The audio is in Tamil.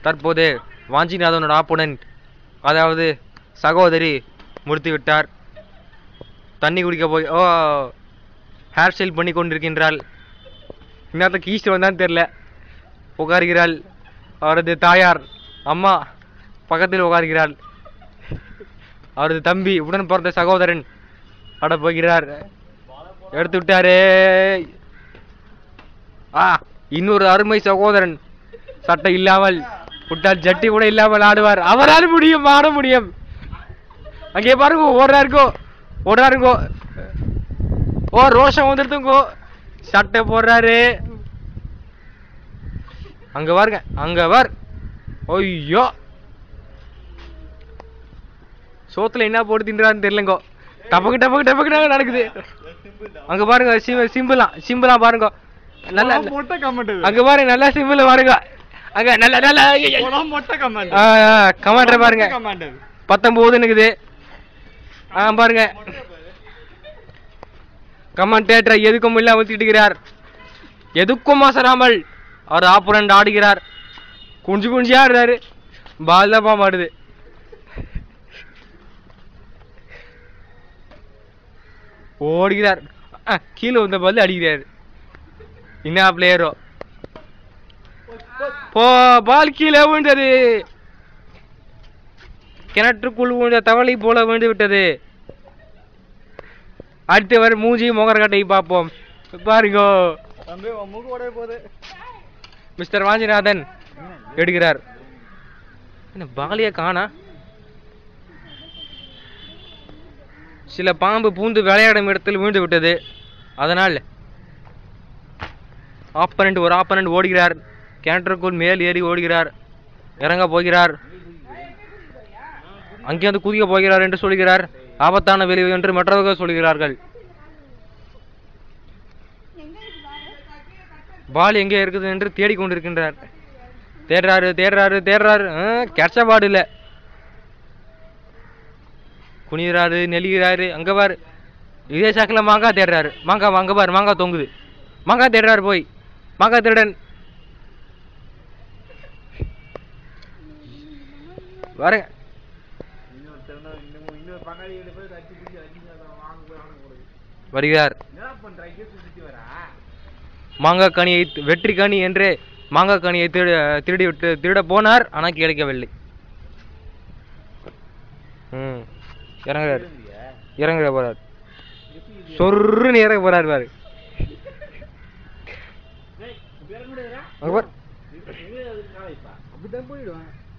தற்போது வாஞ்சிநாதனோட ஆப்போனன்ட் அதாவது சகோதரி முடித்து விட்டார் தண்ணி குடிக்க போய் ஓ ஹேர் ஸ்டைல் பண்ணி கொண்டிருக்கின்றாள் இன்னொருத்த கீஸ்ட் வந்தான்னு தெரில உட்காருகிறாள் அவரது தாயார் அம்மா பக்கத்தில் உட்காருகிறாள் அவரது தம்பி உடன் பிறந்த சகோதரன் ஆட போகிறார் எடுத்து விட்டாரே ஆ இன்னொரு அருமை சகோதரன் சட்டை இல்லாமல் விட்டால் ஜட்டி கூட இல்லாமல் ஆடுவார் அவரால் முடியும் ஆட முடியும் அங்கே பாருங்க ஓடுறாருக்கோ ஓடுறாருங்கோ ஓ ரோஷம் வந்துருதுங்கோ சட்டை போடுறாரு அங்க பாருங்க அங்க பார் ஐயோ சோத்துல என்ன போட்டு தின்றான்னு தெரியலங்கோ டபக்கு டபக்கு டபக்கு நடக்குது அங்க பாருங்க சிம் சிம்பிளா சிம்பிளா பாருங்க நல்லா மொட்டை கமெண்ட் அங்க பாருங்க நல்லா சிம்பிள் பாருங்க அங்க நல்ல நல்ல மொட்டை கமெண்ட் கமாண்டர் பாருங்க கமெண்ட் பத்தொன்பதுன்னு இருக்குது ஆ பாருங்க கமெண்டேட்டர் எதுக்கும் இல்ல ஊத்திட்டுகிறார் எதுக்கும் அசராமல் அவர் ஆப்போனண்ட் ஆடுகிறார் குஞ்சு குஞ்சியா ஆடுறாரு பால் தான் மாடுது ஓடுகிறார் ஆ, கீழே வந்த பால் அடிக்கிறார் என்ன பிளேயரோ போ பால் கீழே விழுந்தது கிணற்றுக்குள் விழுந்த தவளை போல விழுந்து விட்டது அடுத்தவர் மூஞ்சி முகரக்கட்டை பார்ப்போம் பாருங்க தம்பி உன் மூக்கு உடைய போகுது மிஸ்டர் வாஞ்சிநாதன் எடுக்கிறார் என்ன பாலிய காணா சில பாம்பு பூந்து விளையாடும் இடத்தில் விழுந்து விட்டது அதனால் ஆப்பனண்ட் ஒரு ஆப்பனண்ட் ஓடுகிறார் கிணற்றுக்குள் மேல் ஏறி ஓடுகிறார் இறங்க போகிறார் அங்கே வந்து குதிக்க போகிறார் என்று சொல்கிறார் ஆபத்தான விளைவு என்று மற்றவர்கள் சொல்கிறார்கள் பால் எங்கே இருக்குது என்று தேடிக்கொண்டிருக்கின்றார் தேடுறாரு தேடுறாரு தேடுறாரு ஆ, கிடைச்ச பாடு இல்லை குனிகிறாரு நெளிகிறாரு அங்க பாரு இதே சாக்கில் மாங்காய் தேடுறாரு மாங்காய் அங்க பாரு மாங்காய் தொங்குது மாங்காய் தேடுறாரு போய் மாங்காய் திருடன் வரேன் இன்னொருத்தர் இன்னும் இன்னொரு பங்காளி வீடு போய் அடிச்சு பிடிச்சி அடிச்சு அதை வாங்க போய் வாங்க போடுது வருகிறார் என்ன பண்ற இங்கே சுத்தி வரா மாங்காய் கனியை தி- வெற்றி கனி என்று மாங்காய் கனியை திருட திருடி விட்டு திருட போனார் ஆனால் கிடைக்கவில்லை ம் இறங்குறாரு இறங்குற போறார் சொருன்னு இறங்க போறாரு பாரு அங்க பாரு அப்படித்தான் போயிடுவேன்